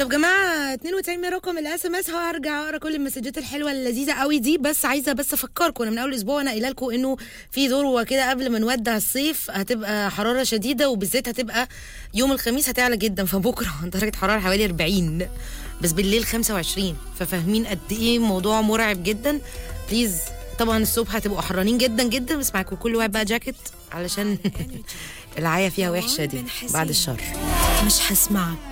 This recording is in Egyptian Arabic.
طب جماعه 92 رقم الاس ام اس هرجع اقرا كل المسجات الحلوه اللذيذه قوي دي بس عايزه بس افكركم انا من اول اسبوع انا قايله لكم انه في ذروه كده قبل ما نودع الصيف هتبقى حراره شديده وبالذات هتبقى يوم الخميس هتعلى جدا فبكره درجه حراره حوالي 40 بس بالليل 25 ففاهمين قد ايه موضوع مرعب جدا بليز طبعا الصبح هتبقوا حرانين جدا جدا بس معاكم كل واحد بقى جاكيت علشان العيا فيها وحشه دي بعد الشر مش هسمعك